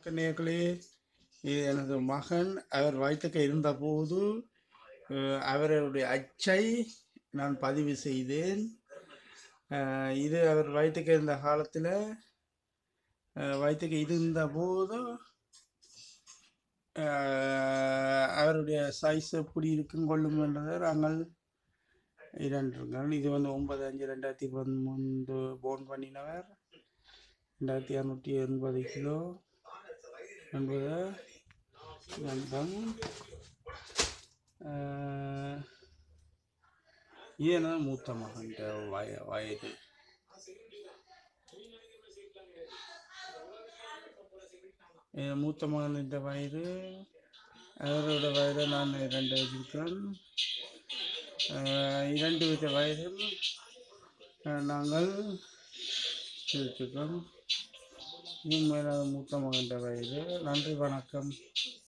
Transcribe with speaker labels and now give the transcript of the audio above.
Speaker 1: நேர்களே இது எனது மகன் அவர் வயிற்றுக்க இருந்தபோது அஹ், அவருடைய அச்சை நான் பதிவு செய்தேன் அஹ், இது அவர் வயிற்றுக்க இருந்த காலத்தில் வயிற்றுக்கு இருந்தபோது அஹ், அவருடைய சைஸ் எப்படி இருக்கும் கொள்ளும் என்றதை நாங்கள் இரண்டுங்கள் இது வந்து ஒன்பது அஞ்சு ரெண்டாயிரத்தி பதிமூன்று போன் பண்ணினவர் ரெண்டாயிரத்தி இரநூத்தி எண்பது கிலோ என்பது நண்பன் ஏன்னா மூத்த மகன் வய வயது என் மூத்த மகன் வயது அவரோட வயதை நான் இரண்டு வச்சிருக்கிறேன் அஹ் இரண்டு வித வயதில் அஹ் நாங்கள் இருக்கிறோம் உண்மையில மூத்த மகன் வயது நன்றி வணக்கம்